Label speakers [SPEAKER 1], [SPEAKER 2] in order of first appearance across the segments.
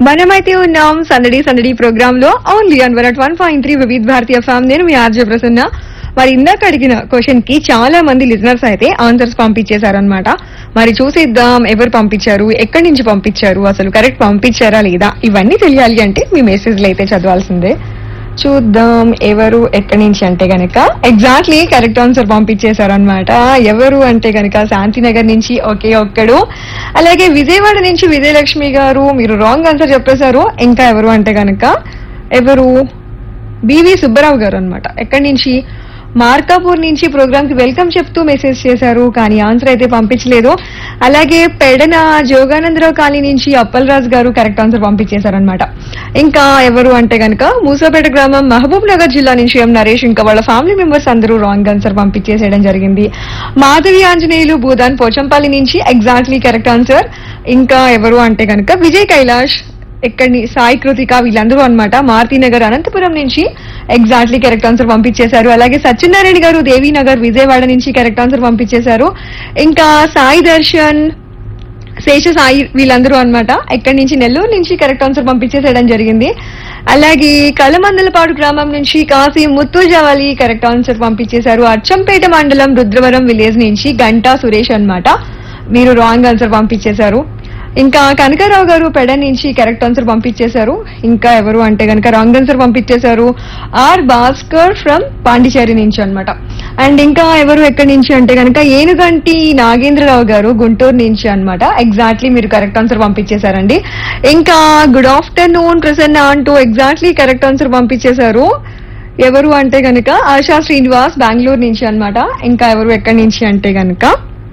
[SPEAKER 1] మనమైతే ఉన్నాం సందడి సందడి ప్రోగ్రామ్ లో only on one one point three Vividh Bharati ఫ్యామ్ నేను మీ ఆర్జే ప్రసన్న మరి ఇందాక అడిగిన క్వశ్చన్ కి చాలా మంది లిజనర్స్ అయితే ఆన్సర్స్ పంపించేశారనమాట మరి చూసిద్దాం ఎవరు పంపించారు ఎక్కడి నుంచి పంపించారు అసలు కరెక్ట్ పంపించారా లేదా ఇవన్నీ తెలియాలి అంటే మీ మెసేజ్లు అయితే చదవాల్సిందే చూద్దాం ఎవరు ఎక్కడి నుంచి అంటే గనక ఎగ్జాక్ట్లీ కరెక్ట్ ఆన్సర్ పంపించేశారు అనమాట ఎవరు అంటే గనక శాంతినగర్ నుంచి ఒకే ఒక్కడు అలాగే విజయవాడ నుంచి విజయలక్ష్మి గారు మీరు రాంగ్ ఆన్సర్ చెప్పేశారు ఇంకా ఎవరు అంటే గనక ఎవరు బివి సుబ్బరావు గారు అన్నమాట ఎక్కడి నుంచి మార్కాపూర్ నుంచి ప్రోగ్రామ్ కి వెల్కమ్ చెప్తూ మెసేజ్ చేశారు కానీ ఆన్సర్ అయితే పంపించలేదు అలాగే పెడన జోగానందరావు కాలనీ నుంచి అప్పలరాజు గారు కరెక్ట్ ఆన్సర్ పంపించేశారనమాట ఇంకా ఎవరు అంటే గనక మూసాపేట గ్రామం మహబూబ్ నగర్ జిల్లా నుంచి ఎం నరేష్ ఇంకా వాళ్ళ ఫ్యామిలీ మెంబర్స్ అందరూ రాంగ్ ఆన్సర్ పంపించేసేయడం జరిగింది మాధవి ఆంజనేయులు భూదాన్ పోచంపల్లి నుంచి ఎగ్జాక్ట్లీ కరెక్ట్ ఆన్సర్ ఇంకా ఎవరు అంటే గనక విజయ్ కైలాష్ ఎక్కడి సాయి కృతిక వీళ్ళందరూ అనమాట మారుతినగర్ అనంతపురం నుంచి ఎగ్జాక్ట్లీ కరెక్ట్ ఆన్సర్ పంపించేశారు అలాగే సత్యనారాయణ గారు దేవీనగర్ విజయవాడ నుంచి కరెక్ట్ ఆన్సర్ పంపించేశారు ఇంకా సాయి దర్శన్ శేష సాయి వీళ్ళందరూ అన్నమాట ఎక్కడి నుంచి నెల్లూరు నుంచి కరెక్ట్ ఆన్సర్ పంపించేసేయడం జరిగింది అలాగే కలమందలపాడు గ్రామం నుంచి కాశీ ముత్తూజావాలి కరెక్ట్ ఆన్సర్ పంపించేశారు అచ్చంపేట మండలం రుద్రవరం విలేజ్ నుంచి గంటా సురేష్ అన్నమాట మీరు రాంగ్ ఆన్సర్ పంపించేశారు ఇంకా కనకారావు గారు పెడ నుంచి కరెక్ట్ ఆన్సర్ పంపించేశారు ఇంకా ఎవరు అంటే కనుక రాంగ్ ఆన్సర్ పంపించేశారు ఆర్ భాస్కర్ ఫ్రమ్ పాండిచేరి నుంచి అన్నమాట అండ్ ఇంకా ఎవరు ఎక్కడి నుంచి అంటే కనుక ఏనుగంటి నాగేంద్రరావు గారు గుంటూరు నుంచి అన్నమాట ఎగ్జాక్ట్లీ మీరు కరెక్ట్ ఆన్సర్ పంపించేశారండి ఇంకా గుడ్ ఆఫ్టర్నూన్ ప్రసన్న అంటూ ఎగ్జాక్ట్లీ కరెక్ట్ ఆన్సర్ పంపించేశారు ఎవరు అంటే గనుక ఆశా శ్రీనివాస్ బెంగళూరు నుంచి అన్నమాట ఇంకా ఎవరు ఎక్కడి నుంచి అంటే గనుక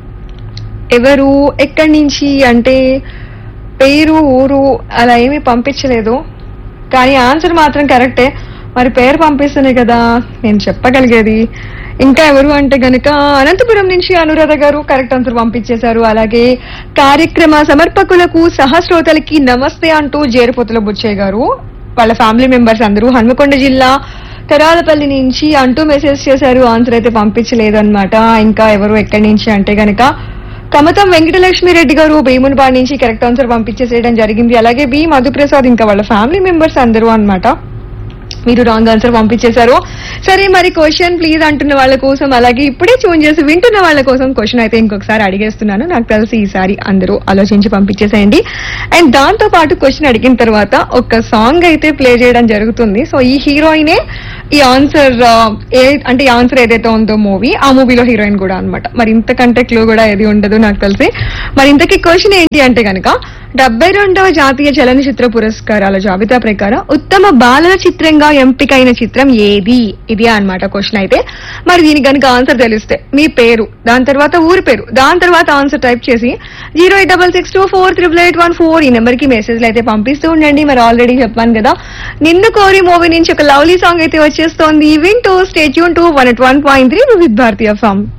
[SPEAKER 1] ఎవరు ఎక్కడి నుంచి అంటే పేరు ఊరు అలా ఏమీ పంపించలేదు కానీ ఆన్సర్ మాత్రం కరెక్టే మరి పేరు పంపిస్తేనే కదా నేను చెప్పగలిగేది ఇంకా ఎవరు అంటే గనుక అనంతపురం నుంచి అనురాధ గారు కరెక్ట్ ఆన్సర్ పంపించేశారు అలాగే కార్యక్రమ సమర్పకులకు సహస్రోతలకి నమస్తే అంటూ జేరుపోతుల బుచ్చయ్య గారు వాళ్ళ ఫ్యామిలీ మెంబర్స్ అందరూ హన్మకొండ జిల్లా కరాలపల్లి నుంచి అంటూ మెసేజ్ చేశారు ఆన్సర్ అయితే పంపించలేదు అనమాట ఇంకా ఎవరు ఎక్కడి నుంచి అంటే గనక కమతం వెంకటలక్ష్మి రెడ్డి గారు భీమునిపాడు నుంచి కరెక్ట్ ఆన్సర్ పంపించేసేయడం జరిగింది అలాగే బి మధుప్రసాద్ ఇంకా వాళ్ళ ఫ్యామిలీ మెంబర్స్ అందరూ అన్నమాట మీరు రాంగ్ ఆన్సర్ పంపించేశారు సరే మరి క్వశ్చన్ ప్లీజ్ అంటున్న వాళ్ళ కోసం అలాగే ఇప్పుడే చూన్ చేసి వింటున్న వాళ్ళ కోసం క్వశ్చన్ అయితే ఇంకొకసారి అడిగేస్తున్నాను నాకు తెలిసి ఈసారి అందరూ ఆలోచించి పంపించేసేయండి అండ్ దాంతో పాటు క్వశ్చన్ అడిగిన తర్వాత ఒక సాంగ్ అయితే ప్లే చేయడం జరుగుతుంది సో ఈ హీరోయినే ఈ ఆన్సర్ ఏ అంటే ఈ ఆన్సర్ ఏదైతే ఉందో మూవీ ఆ మూవీలో హీరోయిన్ కూడా అన్నమాట మరి ఇంతకంటే క్లూ కూడా ఏది ఉండదు నాకు తెలిసి మరి ఇంతకీ క్వశ్చన్ ఏంటి అంటే కనుక డెబ్బై రెండవ జాతీయ చలనచిత్ర పురస్కారాల జాబితా ప్రకారం ఉత్తమ బాలల చిత్రంగా ఎంపికైన చిత్రం ఏది ఇది అన్నమాట క్వశ్చన్ అయితే మరి దీనికి కనుక ఆన్సర్ తెలిస్తే మీ పేరు దాని తర్వాత ఊరి పేరు దాని తర్వాత ఆన్సర్ టైప్ చేసి zero eight double six two four triple eight one four ఈ నెంబర్ కి మెసేజ్లు అయితే పంపిస్తూ ఉండండి మరి ఆల్రెడీ చెప్పాను కదా నిన్ను కోరి మూవీ నుంచి ఒక లవ్లీ సాంగ్ అయితే వచ్చేస్తోంది వింటూ stay tuned to one at one point three with Bharati form